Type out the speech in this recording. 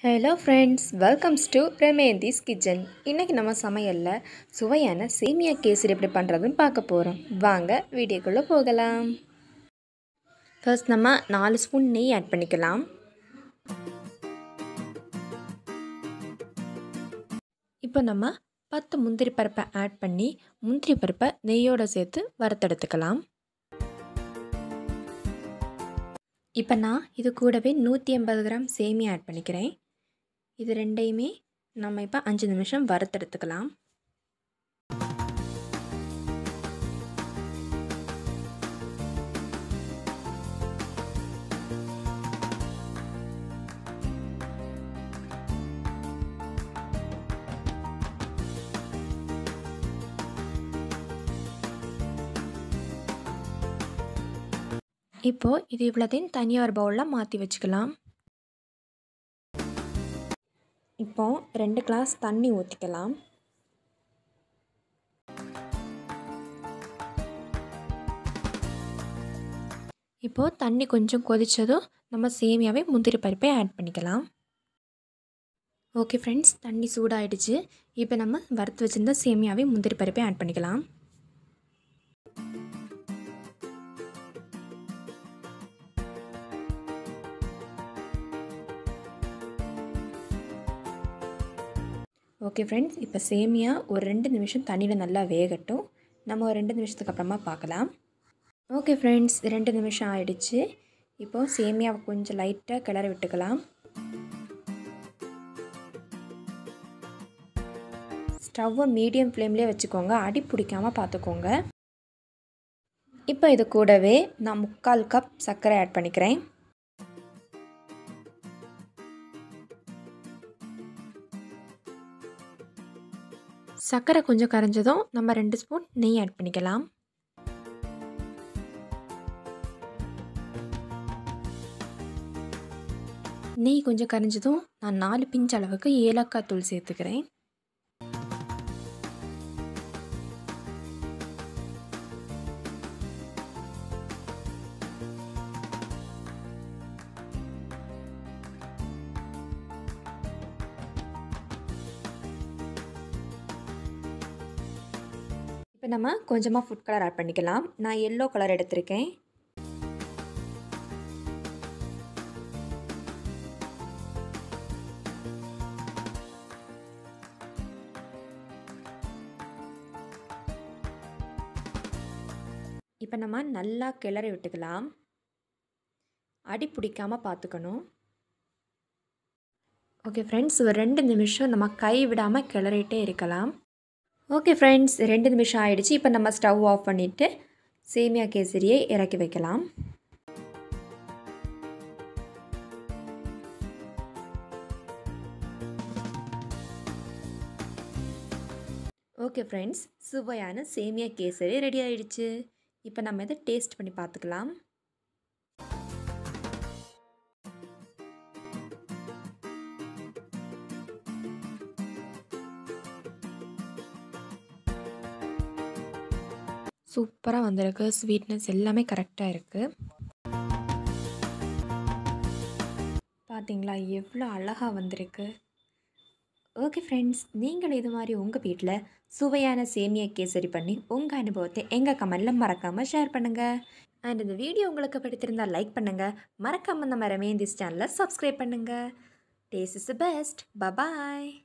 hello friends welcomes to பிரமேந்திஸ் kitchen இன்றைக்கி நம்ம சமையலில் சுவையான சேமியா கேசரி எப்படி பண்ணுறதுன்னு பார்க்க போகிறோம் வாங்க வீடியோக்குள்ளே போகலாம் ஃபர்ஸ்ட் நம்ம நாலு ஸ்பூன் நெய் ஆட் பண்ணிக்கலாம் இப்போ நம்ம பத்து முந்திரி பருப்பை ஆட் பண்ணி முந்திரி பருப்பை நெய்யோடு சேர்த்து வறுத்தெடுத்துக்கலாம் இப்போ நான் இது கூடவே நூற்றி ஐம்பது கிராம் சேமியா ஆட் பண்ணிக்கிறேன் இது ரெண்டையுமே நம்ம இப்போ அஞ்சு நிமிஷம் வறுத்தெடுத்துக்கலாம் இப்போது இது இவ்வளோத்தையும் தனியாக ஒரு பவுலில் மாற்றி வச்சுக்கலாம் இப்போ ரெண்டு கிளாஸ் தண்ணி ஊற்றிக்கலாம் இப்போது தண்ணி கொஞ்சம் கொதித்ததும் நம்ம சேமியாவே முந்திரி பருப்பை ஆட் பண்ணிக்கலாம் ஓகே ஃப்ரெண்ட்ஸ் தண்ணி சூடாயிடுச்சு இப்போ நம்ம வறுத்து வச்சுருந்த சேமியாவே முந்திரி பருப்பை ஆட் பண்ணிக்கலாம் ஓகே ஃப்ரெண்ட்ஸ் இப்போ சேமியா ஒரு ரெண்டு நிமிஷம் தண்ணியில் நல்லா வேகட்டும் நம்ம ஒரு ரெண்டு நிமிஷத்துக்கு அப்புறமா பார்க்கலாம் ஓகே ஃப்ரெண்ட்ஸ் ரெண்டு நிமிஷம் ஆயிடுச்சு இப்போது சேமியாவை கொஞ்சம் லைட்டாக கிளற விட்டுக்கலாம் ஸ்டவ்வை மீடியம் ஃப்ளேம்லேயே வச்சுக்கோங்க அடி பிடிக்காமல் பார்த்துக்கோங்க இப்போ இது கூடவே நான் முக்கால் கப் சர்க்கரை ஆட் பண்ணிக்கிறேன் சர்க்கரை கொஞ்சம் கரைஞ்சதும் நம்ம ரெண்டு ஸ்பூன் நெய் ஆட் பண்ணிக்கலாம் நெய் கொஞ்சம் கரைஞ்சதும் நான் நாலு பிஞ்ச் அளவுக்கு ஏலக்காய் தூள் சேர்த்துக்கிறேன் இப்போ நம்ம கொஞ்சமாக ஃபுட் கலர் ஆட் பண்ணிக்கலாம் நான் எல்லோ கலர் எடுத்திருக்கேன் இப்போ நம்ம நல்லா கிளறி விட்டுக்கலாம் அடி பிடிக்காமல் பார்த்துக்கணும் ஓகே ஃப்ரெண்ட்ஸ் ஒரு ரெண்டு நிமிஷம் நம்ம கை விடாமல் கிளறிட்டே இருக்கலாம் ஓகே ஃப்ரெண்ட்ஸ் ரெண்டு நிமிஷம் ஆகிடுச்சு இப்போ நம்ம ஸ்டவ் ஆஃப் பண்ணிவிட்டு சேமியா கேசரியை இறக்கி வைக்கலாம் ஓகே ஃப்ரெண்ட்ஸ் சுவையான சேமியா கேசரி ரெடி ஆகிடுச்சு இப்போ நம்ம இதை டேஸ்ட் பண்ணி பார்த்துக்கலாம் சூப்பராக வந்திருக்கு ஸ்வீட்னஸ் எல்லாமே கரெக்டாக இருக்குது பார்த்தீங்களா எவ்வளோ அழகாக வந்திருக்கு ஓகே ஃப்ரெண்ட்ஸ் நீங்கள் இது மாதிரி உங்கள் வீட்டில் சுவையான சேமியா கேசரி பண்ணி உங்கள் அனுபவத்தை எங்கள் கமெண்டில் மறக்காமல் ஷேர் பண்ணுங்கள் அண்ட் இந்த வீடியோ உங்களுக்கு பிடித்திருந்தால் லைக் பண்ணுங்கள் மறக்காமல் நம்ம ரமேந்திஸ் சேனலை சப்ஸ்கிரைப் பண்ணுங்கள் taste is the best bye bye